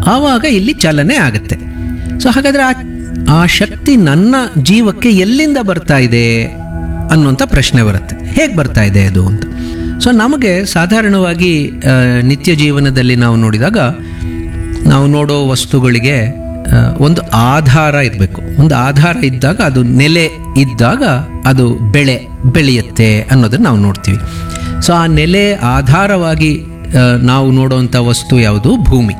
ಆವಾಗ ಇಲ್ಲಿ ಚಲನೆ ಆಗುತ್ತೆ ಸೊ ಹಾಗಾದರೆ ಆ ಆ ಶಕ್ತಿ ನನ್ನ ಜೀವಕ್ಕೆ ಎಲ್ಲಿಂದ ಬರ್ತಾ ಇದೆ ಅನ್ನುವಂಥ ಪ್ರಶ್ನೆ ಬರುತ್ತೆ ಹೇಗೆ ಬರ್ತಾ ಇದೆ ಅದು ಅಂತ ಸೊ ನಮಗೆ ಸಾಧಾರಣವಾಗಿ ಆ, ನಿತ್ಯ ಜೀವನದಲ್ಲಿ ನಾವು ನೋಡಿದಾಗ ನಾವು ನೋಡೋ ವಸ್ತುಗಳಿಗೆ ಆ, ಒಂದು ಆಧಾರ ಇರಬೇಕು ಒಂದು ಆಧಾರ ಇದ್ದಾಗ ಅದು ನೆಲೆ ಇದ್ದಾಗ ಅದು ಬೆಳೆ ಬೆಳೆಯುತ್ತೆ ಅನ್ನೋದನ್ನು ನಾವು ನೋಡ್ತೀವಿ ಸೊ ಆ ನೆಲೆ ಆಧಾರವಾಗಿ ಆ, ನಾವು ನೋಡುವಂಥ ವಸ್ತು ಯಾವುದು ಭೂಮಿ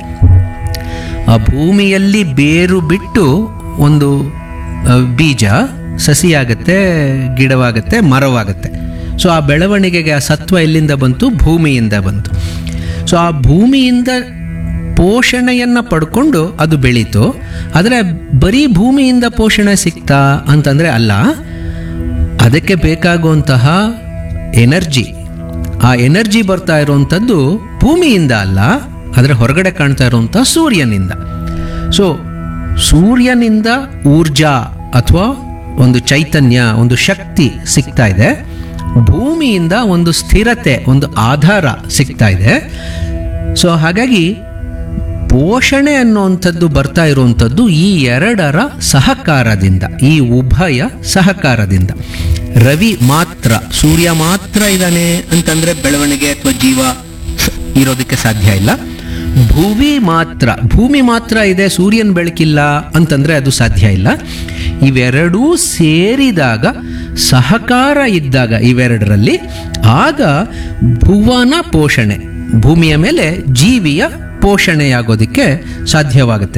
ಆ ಭೂಮಿಯಲ್ಲಿ ಬೇರು ಬಿಟ್ಟು ಒಂದು ಆ, ಬೀಜ ಸಸಿಯಾಗತ್ತೆ ಗಿಡವಾಗತ್ತೆ ಮರವಾಗತ್ತೆ ಸೊ ಆ ಬೆಳವಣಿಗೆಗೆ ಆ ಸತ್ವ ಎಲ್ಲಿಂದ ಬಂತು ಭೂಮಿಯಿಂದ ಬಂತು ಸೊ ಆ ಭೂಮಿಯಿಂದ ಪೋಷಣೆಯನ್ನು ಪಡ್ಕೊಂಡು ಅದು ಬೆಳೀತು ಆದರೆ ಬರೀ ಭೂಮಿಯಿಂದ ಪೋಷಣೆ ಸಿಗ್ತಾ ಅಂತಂದರೆ ಅಲ್ಲ ಅದಕ್ಕೆ ಬೇಕಾಗುವಂತಹ ಎನರ್ಜಿ ಆ ಎನರ್ಜಿ ಬರ್ತಾ ಇರುವಂಥದ್ದು ಭೂಮಿಯಿಂದ ಅಲ್ಲ ಅದರ ಹೊರಗಡೆ ಕಾಣ್ತಾ ಇರುವಂಥ ಸೂರ್ಯನಿಂದ ಸೊ ಸೂರ್ಯನಿಂದ ಊರ್ಜಾ ಅಥವಾ ಒಂದು ಚೈತನ್ಯ ಒಂದು ಶಕ್ತಿ ಸಿಗ್ತಾ ಇದೆ ಭೂಮಿಯಿಂದ ಒಂದು ಸ್ಥಿರತೆ ಒಂದು ಆಧಾರ ಸಿಗ್ತಾ ಇದೆ ಸೊ ಹಾಗಾಗಿ ಪೋಷಣೆ ಅನ್ನುವಂಥದ್ದು ಬರ್ತಾ ಇರುವಂಥದ್ದು ಈ ಎರಡರ ಸಹಕಾರದಿಂದ ಈ ಉಭಯ ಸಹಕಾರದಿಂದ ರವಿ ಮಾತ್ರ ಸೂರ್ಯ ಮಾತ್ರ ಇದ್ದಾನೆ ಅಂತಂದ್ರೆ ಬೆಳವಣಿಗೆ ಅಥವಾ ಜೀವ ಇರೋದಕ್ಕೆ ಸಾಧ್ಯ ಇಲ್ಲ ಭೂಮಿ ಮಾತ್ರ ಭೂಮಿ ಮಾತ್ರ ಇದೆ ಸೂರ್ಯನ ಬೆಳಕಿಲ್ಲ ಅಂತಂದ್ರೆ ಅದು ಸಾಧ್ಯ ಇಲ್ಲ ಇವೆರಡೂ ಸೇರಿದಾಗ ಸಹಕಾರ ಇದ್ದಾಗ ಇವೆರಡರಲ್ಲಿ ಆಗ ಭುವನ ಪೋಷಣೆ ಭೂಮಿಯ ಮೇಲೆ ಜೀವಿಯ ಪೋಷಣೆಯಾಗೋದಕ್ಕೆ ಸಾಧ್ಯವಾಗುತ್ತೆ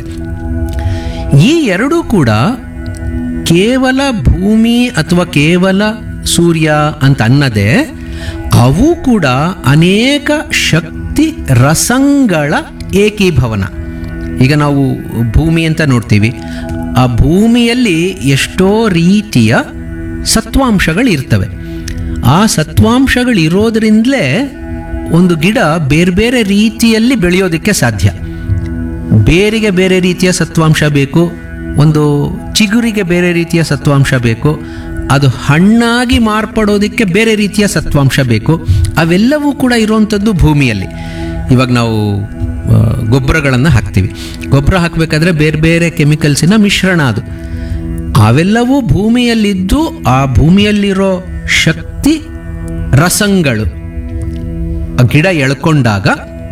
ಈ ಎರಡೂ ಕೂಡ ಕೇವಲ ಭೂಮಿ ಅಥವಾ ಕೇವಲ ಸೂರ್ಯ ಅಂತ ಅನ್ನದೇ ಅವು ಕೂಡ ಅನೇಕ ಶಕ್ತಿ ರಸಂಗಳ ಏಕೀಭವನ ಈಗ ನಾವು ಭೂಮಿ ಅಂತ ನೋಡ್ತೀವಿ ಆ ಭೂಮಿಯಲ್ಲಿ ಎಷ್ಟೋ ರೀತಿಯ ಸತ್ವಾಂಶಗಳು ಇರ್ತವೆ ಆ ಸತ್ವಾಂಶಗಳು ಇರೋದ್ರಿಂದಲೇ ಒಂದು ಗಿಡ ಬೇರೆ ಬೇರೆ ರೀತಿಯಲ್ಲಿ ಬೆಳೆಯೋದಕ್ಕೆ ಸಾಧ್ಯ ಬೇರಿಗೆ ಬೇರೆ ರೀತಿಯ ಸತ್ವಾಂಶ ಬೇಕು ಒಂದು ಚಿಗುರಿಗೆ ಬೇರೆ ರೀತಿಯ ಸತ್ವಾಂಶ ಬೇಕು ಅದು ಹಣ್ಣಾಗಿ ಮಾರ್ಪಡೋದಕ್ಕೆ ಬೇರೆ ರೀತಿಯ ಸತ್ವಾಂಶ ಬೇಕು ಅವೆಲ್ಲವೂ ಕೂಡ ಇರುವಂಥದ್ದು ಭೂಮಿಯಲ್ಲಿ ಇವಾಗ ನಾವು ಗೊಬ್ಬರಗಳನ್ನು ಹಾಕ್ತೀವಿ ಗೊಬ್ಬರ ಹಾಕಬೇಕಾದ್ರೆ ಬೇರೆ ಬೇರೆ ಕೆಮಿಕಲ್ಸಿನ ಮಿಶ್ರಣ ಅದು ಅವೆಲ್ಲವೂ ಭೂಮಿಯಲ್ಲಿದ್ದು ಆ ಭೂಮಿಯಲ್ಲಿರೋ ಶಕ್ತಿ ರಸಂಗಳು ಆ ಗಿಡ ಎಳ್ಕೊಂಡಾಗ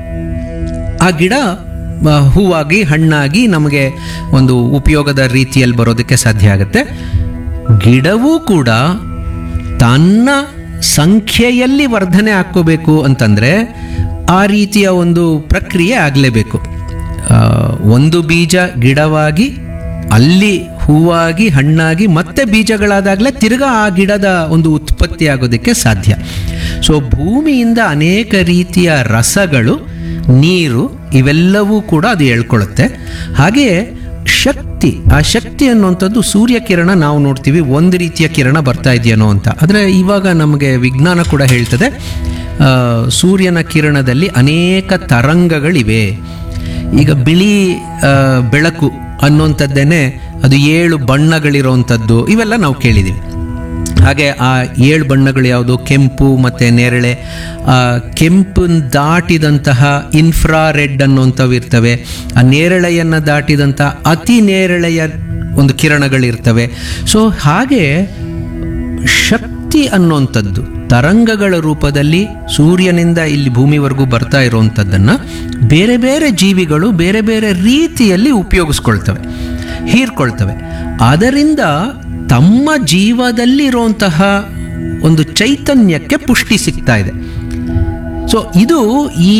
ಆ ಗಿಡ ಆ, ಹೂವಾಗಿ ಹಣ್ಣಾಗಿ ನಮಗೆ ಒಂದು ಉಪಯೋಗದ ರೀತಿಯಲ್ಲಿ ಬರೋದಕ್ಕೆ ಸಾಧ್ಯ ಆಗುತ್ತೆ ಗಿಡವೂ ಕೂಡ ತನ್ನ ಸಂಖ್ಯೆಯಲ್ಲಿ ವರ್ಧನೆ ಹಾಕ್ಕೋಬೇಕು ಅಂತಂದರೆ ಆ ರೀತಿಯ ಒಂದು ಪ್ರಕ್ರಿಯೆ ಆಗಲೇಬೇಕು ಒಂದು ಬೀಜ ಗಿಡವಾಗಿ ಅಲ್ಲಿ ಹೂವಾಗಿ ಹಣ್ಣಾಗಿ ಮತ್ತೆ ಬೀಜಗಳಾದಾಗಲೇ ತಿರ್ಗಾ ಆ ಗಿಡದ ಒಂದು ಉತ್ಪತ್ತಿ ಆಗೋದಕ್ಕೆ ಸಾಧ್ಯ ಸೊ ಭೂಮಿಯಿಂದ ಅನೇಕ ರೀತಿಯ ರಸಗಳು ನೀರು ಇವೆಲ್ಲವೂ ಕೂಡ ಅದು ಎಳ್ಕೊಳ್ಳುತ್ತೆ ಹಾಗೆಯೇ ಶಕ್ತಿ ಆ ಶಕ್ತಿ ಅನ್ನುವಂಥದ್ದು ಸೂರ್ಯ ಕಿರಣ ನಾವು ನೋಡ್ತೀವಿ ಒಂದು ರೀತಿಯ ಕಿರಣ ಬರ್ತಾ ಇದೆಯೇನೋ ಅಂತ ಆದರೆ ಇವಾಗ ನಮಗೆ ವಿಜ್ಞಾನ ಕೂಡ ಹೇಳ್ತದೆ ಆ, ಸೂರ್ಯನ ಕಿರಣದಲ್ಲಿ ಅನೇಕ ತರಂಗಗಳಿವೆ ಈಗ ಬಿಳಿ ಆ, ಬೆಳಕು ಅನ್ನುವಂಥದ್ದೇನೆ ಅದು ಏಳು ಬಣ್ಣಗಳಿರೋವಂಥದ್ದು ಇವೆಲ್ಲ ನಾವು ಕೇಳಿದ್ದೀವಿ ಹಾಗೆ ಆ ಏಳು ಬಣ್ಣಗಳು ಯಾವುದು ಕೆಂಪು ಮತ್ತು ನೇರಳೆ ಆ ಕೆಂಪನ್ನು ದಾಟಿದಂತಹ ಇನ್ಫ್ರಾರೆಡ್ ಅನ್ನುವಂಥವು ಇರ್ತವೆ ಆ ನೇರಳೆಯನ್ನು ದಾಟಿದಂಥ ಅತಿ ನೇರಳೆಯ ಒಂದು ಕಿರಣಗಳಿರ್ತವೆ ಸೊ ಹಾಗೆ ಶಕ್ತಿ ಅನ್ನುವಂಥದ್ದು ತರಂಗಗಳ ರೂಪದಲ್ಲಿ ಸೂರ್ಯನಿಂದ ಇಲ್ಲಿ ಭೂಮಿವರೆಗೂ ಬರ್ತಾ ಇರುವಂಥದ್ದನ್ನು ಬೇರೆ ಬೇರೆ ಜೀವಿಗಳು ಬೇರೆ ಬೇರೆ ರೀತಿಯಲ್ಲಿ ಉಪಯೋಗಿಸ್ಕೊಳ್ತವೆ ಹೀರ್ಕೊಳ್ತವೆ ಅದರಿಂದ ತಮ್ಮ ಜೀವದಲ್ಲಿರುವಂತಹ ಒಂದು ಚೈತನ್ಯಕ್ಕೆ ಪುಷ್ಟಿ ಸಿಗ್ತಾ ಇದೆ ಸೊ ಇದು ಈ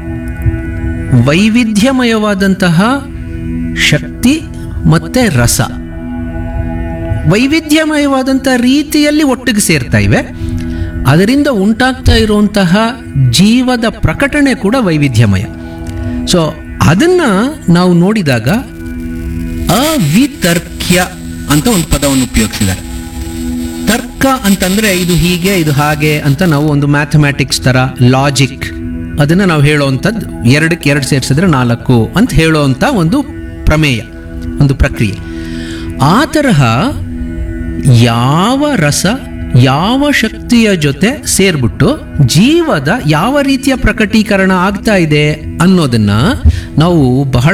ವೈವಿಧ್ಯಮಯವಾದಂತಹ ಶಕ್ತಿ ಮತ್ತೆ ರಸ ವೈವಿಧ್ಯಮಯವಾದಂಥ ರೀತಿಯಲ್ಲಿ ಒಟ್ಟಿಗೆ ಸೇರ್ತಾ ಇವೆ ಅದರಿಂದ ಉಂಟಾಗ್ತಾ ಇರುವಂತಹ ಜೀವದ ಪ್ರಕಟಣೆ ಕೂಡ ವೈವಿಧ್ಯಮಯ ಸೊ ಅದನ್ನ ನಾವು ನೋಡಿದಾಗ ಅವಿತರ್ಕ್ಯ ಅಂತ ಒಂದು ಪದವನ್ನು ಉಪಯೋಗಿಸಿದ್ದಾರೆ ತರ್ಕ ಅಂತಂದ್ರೆ ಇದು ಹೀಗೆ ಇದು ಹಾಗೆ ಅಂತ ನಾವು ಒಂದು ಮ್ಯಾಥಮ್ಯಾಟಿಕ್ಸ್ ತರ ಲಾಜಿಕ್ ಅದನ್ನ ನಾವು ಹೇಳೋವಂಥದ್ದು ಎರಡಕ್ಕೆ ಎರಡು ಸೇರಿಸಿದ್ರೆ ನಾಲ್ಕು ಅಂತ ಹೇಳೋವಂಥ ಒಂದು ಪ್ರಮೇಯ ಒಂದು ಪ್ರಕ್ರಿಯೆ ಆ ತರಹ ಯಾವ ರಸ ಯಾವ ಶಕ್ತಿಯ ಜೊತೆ ಸೇರ್ಬಿಟ್ಟು ಜೀವದ ಯಾವ ರೀತಿಯ ಪ್ರಕಟೀಕರಣ ಆಗ್ತಾ ಇದೆ ಅನ್ನೋದನ್ನ ನಾವು ಬಹಳ